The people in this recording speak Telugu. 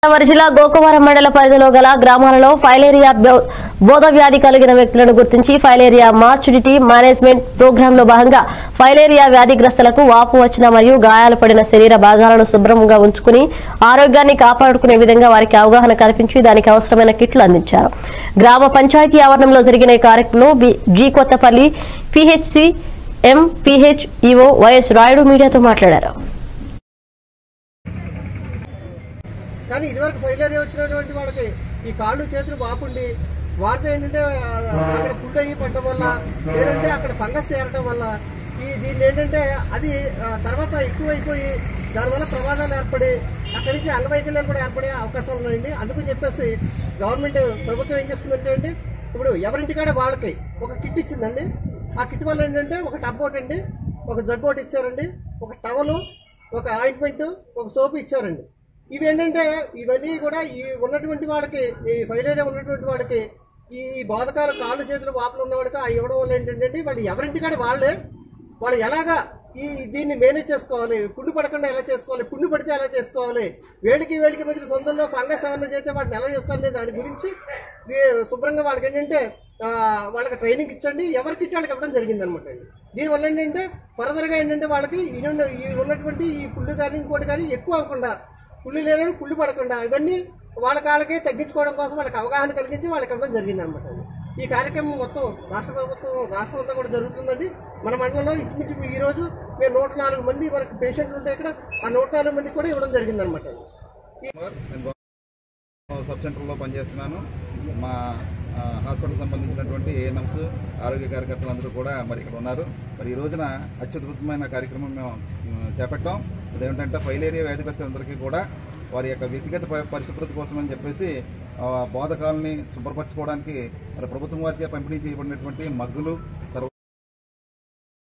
గోదావరి జిల్లా గోకవరం మండల పరిధిలో గల గ్రామాలలో ఫైలేరియా బో- బోధ వ్యాధి కలిగిన వ్యక్తులను గుర్తించి ఫైలేరియా మార్చుడిటీ మేనేజ్మెంట్ ప్రోగ్రాంలో భాగంగా ఫైలేరియా వ్యాధిగ్రస్తులకు వాపు వచ్చిన మరియు గాయాలు పడిన శరీర భాగాలను శుభ్రంగా ఉంచుకుని ఆరోగ్యాన్ని కాపాడుకునే విధంగా వారికి అవగాహన కల్పించి దానికి అవసరమైన కిట్లు అందించారు గ్రామ పంచాయతీ ఆవరణంలో జరిగిన ఈ కార్యక్రమంలో బి- జి Kothapalli PHC M PH EO YS Rayudu మీడియాతో మాట్లాడారు కానీ ఇదివరకు ఫైలేరియా వచ్చినటువంటి వాళ్ళకి ఈ కాళ్ళు చేతులు బాపుండి వాటితో ఏంటంటే ఆ, అక్కడ కుళ్ళు అయ్యి పడటం వల్ల లేదంటే అక్కడ ఫంగస్ చేరటం వల్ల ఈ దీన్ని ఏంటంటే అది ఆ, తర్వాత ఎక్కువైపోయి దానివల్ల ప్రమాదాలు ఏర్పడి అక్కడి నుంచి అంగవైకల్యాలు కూడా ఏర్పడే అవకాశాలు ఉన్నాయండి అందుకని చెప్పేసి గవర్నమెంట్ ప్రభుత్వం ఏం చేస్తుందంటే అండి ఇప్పుడు ఎవరింటికాడ వాళ్ళకి ఒక కిట్ ఇచ్చిందండి ఆ కిట్ వల్ల ఏంటంటే ఒక టబ్ ఒకటి అండి ఒక జగ్గు ఒకటి ఇచ్చారండి ఒక టవలు ఒక ఆయింట్మెంట్ ఒక సోపు ఇచ్చారండి ఇవి ఏంటంటే ఇవన్నీ కూడా ఈ ఉన్నటువంటి వాళ్ళకి ఈ ఫైలేరియా ఉన్నటువంటి వాళ్ళకి ఈ బోధకాలు కాళ్ళు చేతులు వాపులు ఉన్న వాళ్ళకి ఆ ఇవ్వడం వల్ల ఏంటంటే వాళ్ళు ఎవరింటికాడ వాళ్ళే వాళ్ళు ఎలాగా ఈ దీన్ని మేనేజ్ చేసుకోవాలి పుండు పడకుండా ఎలా చేసుకోవాలి పుండు పడితే ఎలా చేసుకోవాలి వేడికి వేడికి మధ్య సొంతంలో ఫంగస్ ఏమైనా చేస్తే వాటిని ఎలా చేసుకోవాలి దాని గురించి ఈ శుభ్రంగా వాళ్ళకి ఏంటంటే ఆ, వాళ్ళకి ట్రైనింగ్ ఇచ్చండి ఎవరికి ఇట్టి వాళ్ళకి ఇవ్వడం జరిగింది అనమాట దీనివల్ల ఏంటంటే ఫర్దర్గా ఏంటంటే వాళ్ళకి ఈ ఉన్న- ఈ ఉన్నటువంటి ఈ పుళ్ళు కానీ ఇంకోటి కానీ ఎక్కువ అవ్వకుండా పుళ్ళు లేదని పుళ్ళు పడకుండా ఇవన్నీ వాళ్ళ కాళ్ళకే తగ్గించుకోవడం కోసం వాళ్ళకి అవగాహన కలిగించి వాళ్ళకి ఇవ్వడం జరిగింది అనమాట ఈ కార్యక్రమం మొత్తం రాష్ట్ర ప్రభుత్వం రాష్ట్రం అంతా కూడా జరుగుతుందండి మన మండలంలో ఇంచుమించు ఈ రోజు మేము నూట నాలుగు మంది మనకి పేషెంట్లు ఉంటే ఇక్కడ ఆ నూట నాలుగు మందికి కూడా ఇవ్వడం జరిగింది అనమాట కుమార్. నేను గో- సబ్ సెంటర్లో పనిచేస్తున్నాను మా ఆ, హాస్పిటల్ సంబంధించినటువంటి ఏఎన్ఎంస్ ఆరోగ్య కార్యకర్తలు అందరూ కూడా మరి ఇక్కడ ఉన్నారు మరి ఈ రోజున అత్యద్భుతమైన కార్యక్రమం మేము ఉమ్, చేపట్టాం అదేమిటంటే ఫైలేరియా వ్యాధిగ్రస్తులందరికీ కూడా వారి యొక్క వ్యక్తిగత ప- పరిశుభ్రత కోసం అని చెప్పేసి ఆ, బోధకాలని శుభ్రపరచుకోవడానికి మరి ప్రభుత్వం వారిచే పంపిణీ చేయబడినటువంటి మగ్గులు తర్వాత